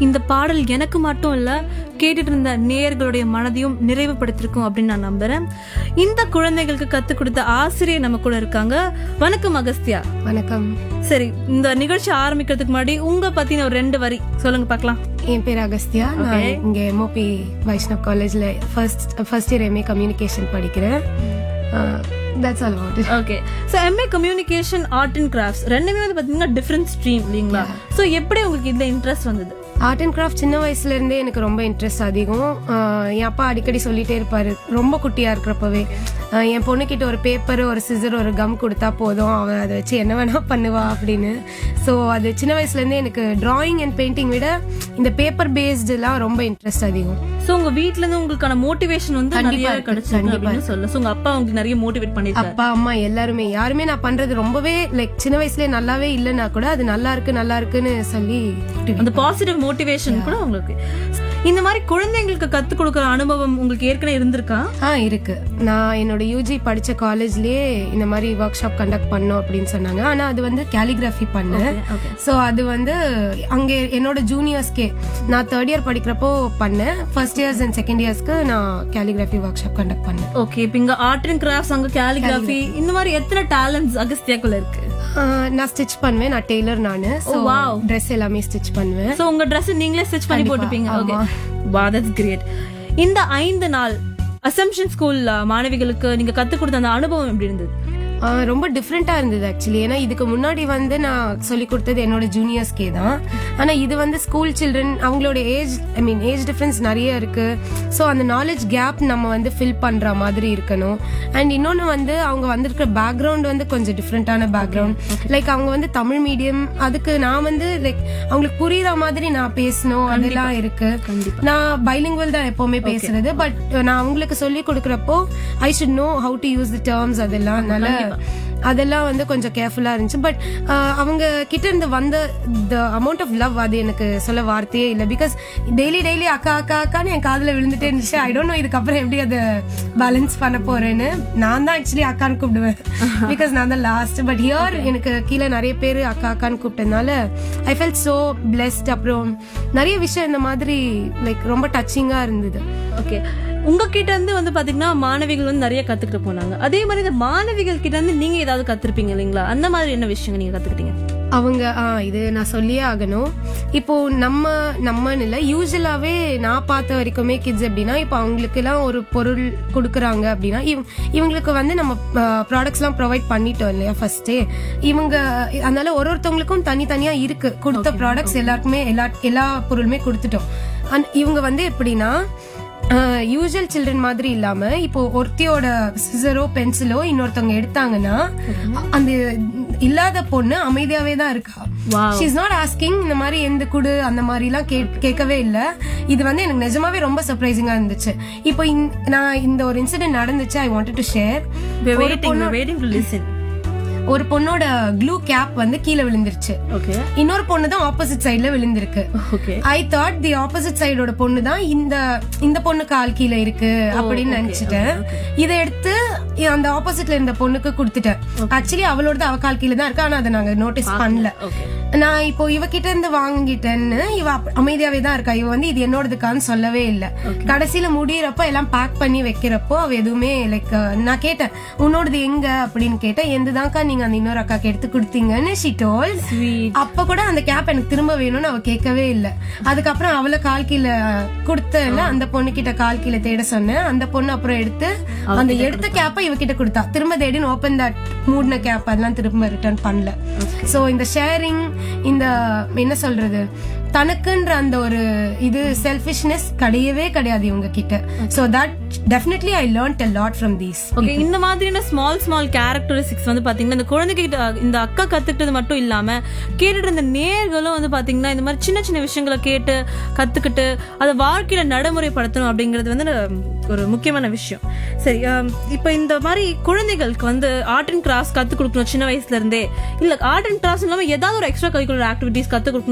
இந்த பாடல் எனக்கு மட்டும் இல்ல கேட்டுட்டு இருந்த நேயர்களுடைய மனதையும் நிறைவுபடுத்திருக்கும் அப்படின்னு நான் நம்புறேன் இந்த குழந்தைகளுக்கு கத்துக் கொடுத்த ஆசிரியர் நம்ம கூட இருக்காங்க வணக்கம் அகஸ்தியா வணக்கம் சரி இந்த நிகழ்ச்சி ஆரம்பிக்கிறதுக்கு முன்னாடி உங்க பத்தின ஒரு ரெண்டு வரி சொல்லுங்க பார்க்கலாம் என் பேர் அகஸ்தியா நான் இங்க எம்ஓபி வைஷ்ணவ் காலேஜ்ல first first year MA communication படிக்கிறேன் that's all about okay so MA communication art and crafts ரெண்டுமே வந்து பாத்தீங்கன்னா டிஃப்ரெண்ட் ஸ்ட்ரீம் இல்லைங்களா ஸோ எப்படி உங்களுக்கு இந்த இன்ட்ரெஸ்ட் வந்தது ஆர்ட் அண்ட் கிராஃப்ட் சின்ன வயசுல இருந்தே எனக்கு ரொம்ப இன்ட்ரெஸ்ட் அதிகம் ஆஹ் என் அப்பா அடிக்கடி சொல்லிட்டே இருப்பாரு ரொம்ப குட்டியா இருக்கிறப்பவே ஆஹ் என் பொண்ணுகிட்ட ஒரு பேப்பர் ஒரு சிசர் ஒரு கம் கொடுத்தா போதும் அவ அதை வச்சு என்ன வேணா பண்ணுவா அப்படின்னு ஸோ அது சின்ன வயசுல இருந்தே எனக்கு டிராயிங் அண்ட் பெயிண்டிங் விட இந்த பேப்பர் பேஸ்டுலாம் ரொம்ப இன்ட்ரெஸ்ட் அதிகம் ஸோ உங்க வீட்ல இருந்து உங்களுக்கான மோட்டிவேஷன் வந்து நிறைய கண்டிப்பா இருக்கு, கிடைச்சிருக்கு கண்டிப்பா அப்படின்னு சொல்ல ஸோ உங்க அப்பா உங்களுக்கு நிறைய மோட்டிவேட் பண்ணிருக்காரு அப்பா அம்மா எல்லாருமே யாருமே நான் பண்றது ரொம்பவே லைக் சின்ன வயசுலயே நல்லாவே இல்லைன்னா கூட அது நல்லா இருக்கு நல்லா இருக்குன்னு சொல்லி அந்த பாசிட்டிவ் மோட்டிவேஷன் கூட உங்களுக்கு இந்த மாதிரி குழந்தைங்களுக்கு கத்துக் கொடுக்குற அனுபவம் உங்களுக்கு ஏற்கனவே இருந்திருக்கா ஆ இருக்கு நான் என்னோட யூஜி படிச்ச காலேஜ்லயே இந்த மாதிரி ஒர்க் ஷாப் கண்டக்ட் பண்ணோம் அப்படின்னு சொன்னாங்க ஆனா அது வந்து கேலிகிராஃபி பண்ணேன் ஓகே ஸோ அது வந்து அங்கே என்னோட ஜூனியர்ஸ்க்கே நான் தேர்ட் இயர் படிக்கிறப்போ பண்ணேன் ஃபர்ஸ்ட் இயர்ஸ் அண்ட் செகண்ட் இயர்ஸ்க்கு நான் கேலிகிராஃபி ஒர்க் ஷாப் கண்டக்ட் பண்ணேன் ஓகே இப்போ இங்க ஆர்ட் அண்ட் கிராஃப்ட்ஸ் அங்க கேலிகிராஃபி இந்த மாதிரி எத்தனை டேலண்ட்ஸ் அகஸ்தியாக்குள்ள இருக்கு ஆ, நான் ஸ்டிச் பண்ணுவேன் நான் டெய்லர் நானு ஸோ wow. ட்ரெஸ் எல்லாமே ஸ்டிச் பண்ணுவேன் சோ உங்க Dress நீங்களே ஸ்டிச் பண்ணி போட்டுப்பீங்க ஓகே வா தட்ஸ் கிரேட் இந்த ஐந்து நாள் அசம்ஷன் ஸ்கூல் மாணவிகளுக்கு நீங்க கத்துக் கொடுத்த அந்த அனுபவம் எப்படி இருந்தது ஆ, ரொம்ப டிஃப்ரெண்டா இருந்தது ஆக்சுவலி ஏன்னா இதுக்கு முன்னாடி வந்து நான் சொல்லி கொடுத்தது என்னோட ஜூனியர்ஸ்க்கே தான் ஆனா இது வந்து ஸ்கூல் சில்ட்ரன் அவங்களோட age I mean age difference நிறைய இருக்கு ஸோ அந்த நாலேஜ் கேப் நம்ம வந்து ஃபில் பண்ற மாதிரி இருக்கணும் அண்ட் இன்னொன்னு வந்து அவங்க வந்திருக்கிற பேக்ரவுண்ட் வந்து கொஞ்சம் டிஃப்ரெண்டான பேக்ரவுண்ட் லைக் அவங்க வந்து தமிழ் மீடியம் அதுக்கு நான் வந்து லைக் அவங்களுக்கு புரியுற மாதிரி நான் பேசணும் அதெல்லாம் இருக்கு நான் பைலிங்குவல் தான் எப்பவுமே பேசுறது பட் நான் அவங்களுக்கு சொல்லி கொடுக்கறப்போ I should know how to use the terms அதெல்லாம் அதனால அதெல்லாம் வந்து கொஞ்சம் கேர்ஃபுல்லா இருந்துச்சு பட் அவங்க கிட்ட இருந்து வந்த த அமௌண்ட் ஆஃப் லவ் அது எனக்கு சொல்ல வார்த்தையே இல்லை பிகாஸ் டெய்லி டெய்லி அக்கா அக்கா அக்கான்னு என் காதுல விழுந்துட்டே இருந்துச்சு ஐ டோன்ட் நோ இதுக்கப்புறம் எப்படி அதை பேலன்ஸ் பண்ண போறேன்னு நான் தான் ஆக்சுவலி அக்கான்னு கூப்பிடுவேன் பிகாஸ் நான் தான் லாஸ்ட் பட் ஹியர் எனக்கு கீழே நிறைய பேர் அக்கா அக்கான்னு கூப்பிட்டதுனால ஐ ஃபெல்ட் சோ பிளெஸ்ட் அப்புறம் நிறைய விஷயம் இந்த மாதிரி லைக் ரொம்ப டச்சிங்கா இருந்தது ஓகே உங்ககிட்ட இருந்து வந்து பாத்தீங்கன்னா மாணவிகள் வந்து நிறைய கத்துக்கிட்டு போனாங்க அதே மாதிரி இந்த மாணவிகள் கிட்ட இருந்து நீங்க ஏதாவது கத்துருப்பீங்க இல்லைங்களா அந்த மாதிரி என்ன விஷயங்கள் நீங்க கத்துக்கிட்டீங்க அவங்க ஆ இது நான் சொல்லியே ஆகணும் இப்போ நம்ம நம்மன்னு இல்லை யூஸ்வலாவே நான் பார்த்த வரைக்குமே கிட்ஸ் எப்படின்னா இப்போ அவங்களுக்கு எல்லாம் ஒரு பொருள் கொடுக்குறாங்க அப்படின்னா இவ- இவங்களுக்கு வந்து நம்ம ப்ராடக்ட்ஸ் எல்லாம் ப்ரொவைட் பண்ணிட்டோம் இல்லையா ஃபர்ஸ்டே இவங்க அதனால ஒரு ஒருத்தவங்களுக்கும் தனித்தனியா இருக்கு கொடுத்த ப்ராடக்ட்ஸ் எல்லாருக்குமே எல்லா எல்லா பொருளுமே கொடுத்துட்டோம் அண்ட் இவங்க வந்து எப்படின்னா யூஸ்வல் சில்ட்ரன் மாதிரி இல்லாம இப்போ ஒருத்தியோட சிசரோ பென்சிலோ இன்னொருத்தவங்க எடுத்தாங்கன்னா அந்த இல்லாத பொண்ணு அமைதியாவே தான் இருக்கா Wow. She is not asking இந்த மாதிரி எந்த குடு அந்த மாதிரி எல்லாம் கேட்கவே இல்ல இது வந்து எனக்கு நிஜமாவே ரொம்ப சர்ப்ரைசிங்கா இருந்துச்சு இப்போ இந்த- நான் இந்த ஒரு இன்சிடென்ட் நடந்துச்சு I wanted to share waiting waiting to listen ஒரு பொண்ணோட க்ளூ கேப் வந்து கீழே விழுந்துருச்சு ஓகே இன்னொரு பொண்ணு தான் ஆப்போசிட் சைடுல விழுந்திருக்கு okay I thought the opposite சைடோட பொண்ணு தான் இந்த இந்த பொண்ணு கால் கீழே இருக்கு அப்படின்னு நினைச்சிட்டேன் இதை எடுத்து அந்த ஆப்போசிட்ல இருந்த பொண்ணுக்கு கொடுத்துட்டேன் ஆக்சுவலி அவளோட அவ கால் கீழே தான் இருக்கு ஆனா அதை நாங்க நோட்டீஸ் பண்ணல ஓகே நான் இப்போ இவகிட்ட இருந்து வாங்கிட்டேன்னு இவ அப்ப- அமைதியாவே தான் இருக்கா இவ வந்து இது என்னோடதுக்கான்னு சொல்லவே இல்ல கடைசியில முடியறப்ப எல்லாம் பேக் பண்ணி வைக்கிறப்போ அவ எதுவுமே லைக் நான் கேட்டேன் உன்னோடது எங்க அப்படின்னு கேட்டேன் எந்ததான்க்கா நீங்க அந்த இன்னொரு அக்காக்கு எடுத்து கொடுத்தீங்கன்னு ஷி டோல் ஸ்வீட் அப்ப கூட அந்த கேப் எனக்கு திரும்ப வேணும்னு அவ கேட்கவே இல்ல அதுக்கப்புறம் அவளை கால் கீழே கொடுத்தல அந்த பொண்ணு கிட்ட கால் கீழே தேட சொன்னேன் அந்த பொண்ணு அப்புறம் எடுத்து அந்த எடுத்த கேப்பை இவகிட்ட கொடுத்தா திரும்ப தேடின்னு ஓப்பன் தட் மூடின கேப் அதெல்லாம் திரும்ப ரிட்டர்ன் பண்ணல சோ இந்த ஷேரிங் இந்த என்ன சொல்றது தனக்குன்ற அந்த ஒரு இது செல்ஃபிஷ்னஸ் கிடையவே கிடையாது இவங்க கிட்ட so that definitely I learnt a lot from these okay இந்த மாதிரியான ஸ்மால் ஸ்மால் கேரக்டரிஸ்டிக்ஸ் வந்து பாத்தீங்கன்னா இந்த குழந்தைகிட்ட இந்த அக்கா கத்துக்கிட்டது மட்டும் இல்லாம கேட்டுட்டு இருந்த நேர்களும் வந்து பாத்தீங்கன்னா இந்த மாதிரி சின்ன சின்ன விஷயங்களை கேட்டு கத்துக்கிட்டு அதை வாழ்க்கையில நடைமுறைப்படுத்தணும் அப்படிங்கிறது வந்து ஒரு முக்கியமான விஷயம் சரி ஆம், இப்ப இந்த மாதிரி குழந்தைகளுக்கு வந்து ஆர்ட் அண்ட் கிராஃப்ட் கத்து கொடுக்கணும் சின்ன வயசுல இருந்தே இல்ல ஆர்ட் அண்ட் கிராஃப்ட் இல்லாம ஏதாவது ஒரு எக்ஸ்ட்ரா கரிக்குலர் ஆக்டிவிட்டிஸ் கத்து கொடுக்கணும்